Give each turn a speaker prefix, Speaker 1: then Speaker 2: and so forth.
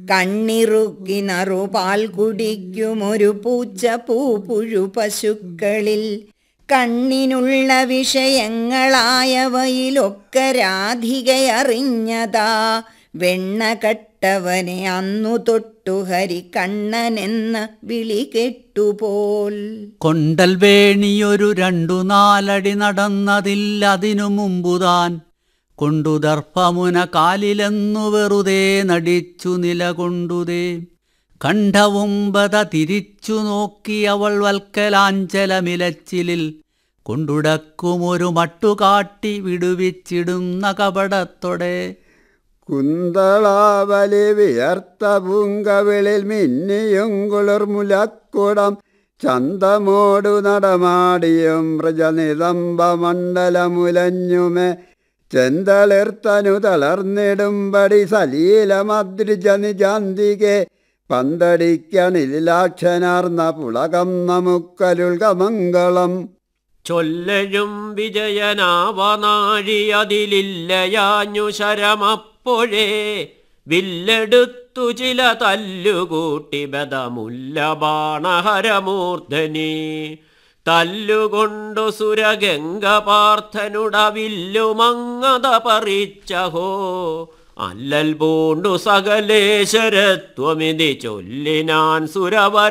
Speaker 1: കണ്ണിറുക്കി നറുപാൽ കുടിക്കുമൊരു പൂച്ച പൂപ്പുഴു പശുക്കളിൽ കണ്ണിനുള്ള വിഷയങ്ങളായവയിലൊക്കെ രാധികയറിഞ്ഞതാ വെണ്ണ കട്ടവനെ അന്നു തൊട്ടു ഹരി കണ്ണനെന്ന വിളി കെട്ടുപോൽ
Speaker 2: കൊണ്ടൽ വേണിയൊരു രണ്ടു നാലടി നടന്നതില്ലതിനു മുമ്പുതാൻ കൊണ്ടു ദർഭമുന കാലിലെന്നു വെറുതെ നടിച്ചു നിലകൊണ്ടുതേ കണ്ഠവുമ്പത തിരിച്ചു നോക്കി അവൾ വൽക്കലാഞ്ചലമിലച്ചിലിൽ കൊണ്ടുടക്കുമൊരു മട്ടുകാട്ടി വിടുവിച്ചിടുന്ന കപടത്തൊടെ
Speaker 3: കുന്തളാവലി വിയർത്ത പൂങ്കവിളിൽ മിന്നിയും കുളിർമുലക്കുടം ചന്തമോടു നടമാടിയും മൃജനിതംബ മണ്ഡലമുലഞ്ഞുമേ ചെന്തളിർത്തനു തളർന്നിടുമ്പടി സലീലമദ്രിജ നിജാന്തികെ പന്തടിക്കണിലാക്ഷനാർന്ന പുളകം നമുക്കരുൾകമംഗളം
Speaker 4: ചൊല്ലഴും വിജയനാവനാഴിയതിലില്ലയാഞ്ഞു ശരമപ്പോഴേ വില്ലെടുത്തു ചില തല്ലുകൂട്ടി ബദമുല്ല ബാണഹരമൂർധനി തല്ലുകൊണ്ടു സുരഗംഗ പാർത്ഥനുടവില്ലുമങ്ങത പറിച്ചഹോ അല്ലൽ പൂണ്ടു സകലേശ്വരത്വമിതി ചൊല്ലിനാൻ സുരവര